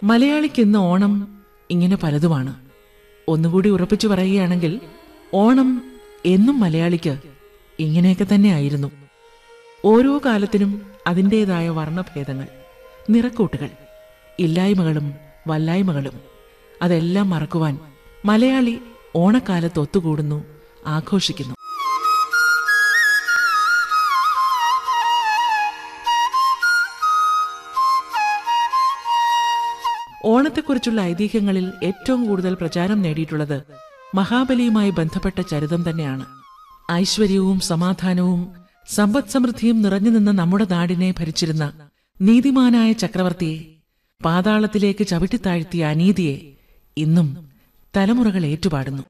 മലയാളിക്ക് ഇന്ന് ഓണം ഇങ്ങനെ പലതുമാണ് ഒന്നുകൂടി ഉറപ്പിച്ചു പറയുകയാണെങ്കിൽ ഓണം എന്നും മലയാളിക്ക് ഇങ്ങനെയൊക്കെ തന്നെ ആയിരുന്നു ഓരോ കാലത്തിനും അതിൻ്റെതായ വർണ്ണഭേദങ്ങൾ നിറക്കൂട്ടുകൾ ഇല്ലായ്മകളും വല്ലായ്മകളും അതെല്ലാം മറക്കുവാൻ മലയാളി ഓണക്കാലത്ത് ഒത്തുകൂടുന്നു ആഘോഷിക്കുന്നു ഓണത്തെക്കുറിച്ചുള്ള ഐതിഹ്യങ്ങളിൽ ഏറ്റവും കൂടുതൽ പ്രചാരം നേടിയിട്ടുള്ളത് മഹാബലിയുമായി ബന്ധപ്പെട്ട ചരിതം തന്നെയാണ് ഐശ്വര്യവും സമാധാനവും സമ്പദ് സമൃദ്ധിയും നിറഞ്ഞു നിന്ന നമ്മുടെ നാടിനെ ഭരിച്ചിരുന്ന നീതിമാനായ ചക്രവർത്തിയെ പാതാളത്തിലേക്ക് ചവിട്ടിത്താഴ്ത്തിയ അനീതിയെ ഇന്നും തലമുറകൾ ഏറ്റുപാടുന്നു